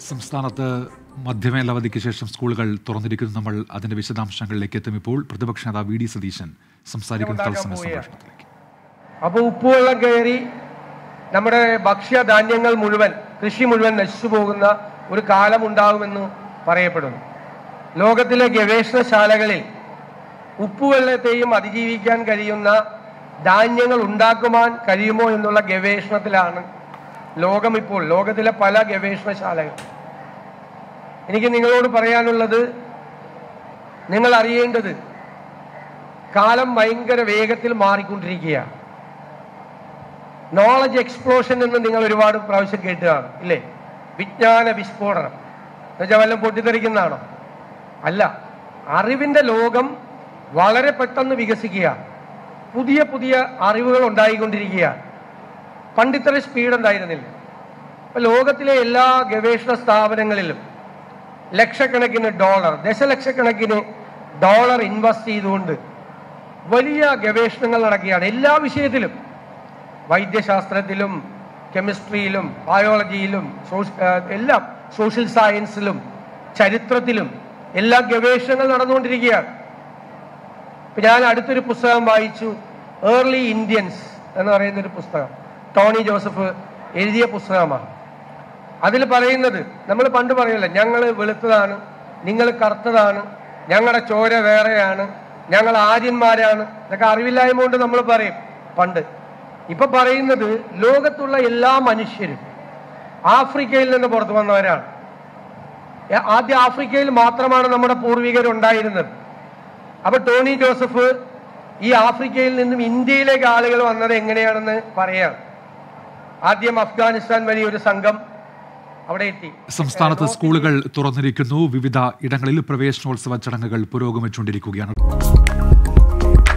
സംസ്ഥാനത്ത് മധ്യമേൽ അവധിക്ക് ശേഷം സ്കൂളുകൾ തുറന്നിരിക്കുന്നു നമ്മൾ അതിന്റെ വിശദാംശങ്ങളിലേക്ക് എത്തും ഇപ്പോൾ പ്രതിപക്ഷ നേതാവ് വി ഡി സതീശൻ സംസാരിക്കുന്ന തത്സമയ സംഭാഷണത്തിലേക്ക് അപ്പോൾ ഉപ്പുവെള്ളം കയറി നമ്മുടെ ഭക്ഷ്യധാന്യങ്ങൾ മുഴുവൻ കൃഷി മുഴുവൻ നശിച്ചു പോകുന്ന ഒരു കാലമുണ്ടാകുമെന്ന് പറയപ്പെടുന്നു ലോകത്തിലെ ഗവേഷണശാലകളിൽ ഉപ്പുവെള്ളത്തെയും അതിജീവിക്കാൻ കഴിയുന്ന ധാന്യങ്ങൾ ഉണ്ടാക്കുവാൻ കഴിയുമോ എന്നുള്ള ഗവേഷണത്തിലാണ് ലോകം ഇപ്പോൾ ലോകത്തിലെ പല ഗവേഷണശാലകൾ എനിക്ക് നിങ്ങളോട് പറയാനുള്ളത് നിങ്ങൾ അറിയേണ്ടത് കാലം ഭയങ്കര വേഗത്തിൽ മാറിക്കൊണ്ടിരിക്കുകയാണ് നോളജ് എക്സ്പ്ലോഷൻ എന്ന് നിങ്ങൾ ഒരുപാട് പ്രാവശ്യം കേട്ടതാണ് ഇല്ലേ വിജ്ഞാന വിസ്ഫോടനം എന്നുവെച്ചാൽ വല്ലതും പൊട്ടിത്തെറിക്കുന്നതാണോ അല്ല അറിവിന്റെ ലോകം വളരെ പെട്ടെന്ന് വികസിക്കുക പുതിയ പുതിയ അറിവുകൾ ഉണ്ടായിക്കൊണ്ടിരിക്കുകയാണ് പണ്ടിത്ര സ്പീഡ് ഉണ്ടായിരുന്നില്ല ഇപ്പൊ ലോകത്തിലെ എല്ലാ ഗവേഷണ സ്ഥാപനങ്ങളിലും ലക്ഷക്കണക്കിന് ഡോളർ ദശലക്ഷക്കണക്കിന് ഡോളർ ഇൻവെസ്റ്റ് ചെയ്തുകൊണ്ട് വലിയ ഗവേഷണങ്ങൾ നടക്കുകയാണ് എല്ലാ വിഷയത്തിലും വൈദ്യശാസ്ത്രത്തിലും കെമിസ്ട്രിയിലും ബയോളജിയിലും സോഷ- ആ, എല്ലാം സോഷ്യൽ സയൻസിലും ചരിത്രത്തിലും എല്ലാ ഗവേഷണങ്ങൾ നടന്നുകൊണ്ടിരിക്കുകയാണ് ഇപ്പൊ ഞാൻ അടുത്തൊരു പുസ്തകം വായിച്ചു ഏർലി ഇന്ത്യൻസ് എന്ന് പറയുന്ന ഒരു പുസ്തകം ടോണി ജോസഫ് എഴുതിയ പുസ്തകമാണ് അതിൽ പറയുന്നത് നമ്മൾ പണ്ട് പറയല്ല ഞങ്ങൾ വെളുത്തതാണ് നിങ്ങൾ കറുത്തതാണ് ഞങ്ങളുടെ ചോര വേറെയാണ് ഞങ്ങൾ ആര്യന്മാരാണ് ഇതൊക്കെ അറിവില്ലായ്മ കൊണ്ട് നമ്മൾ പറയും പണ്ട് ഇപ്പൊ പറയുന്നത് ലോകത്തുള്ള എല്ലാ മനുഷ്യരും ആഫ്രിക്കയിൽ നിന്ന് പുറത്തു വന്നവരാണ് ഏ- ആദ്യം ആഫ്രിക്കയിൽ മാത്രമാണ് നമ്മുടെ പൂർവികർ ഉണ്ടായിരുന്നത് അപ്പൊ ടോണി ജോസഫ് ഈ ആഫ്രിക്കയിൽ നിന്നും ഇന്ത്യയിലേക്ക് ആളുകൾ വന്നത് എങ്ങനെയാണെന്ന് പറയാം ആദ്യം അഫ്ഗാനിസ്ഥാൻ വഴി ഒരു സംഘം അവിടെ എത്തി സംസ്ഥാനത്ത് സ്കൂളുകൾ തുറന്നിരിക്കുന്നു വിവിധ ഇടങ്ങളിൽ പ്രവേശനോത്സവ ചടങ്ങുകൾ പുരോഗമിച്ചുകൊണ്ടിരിക്കുകയാണ്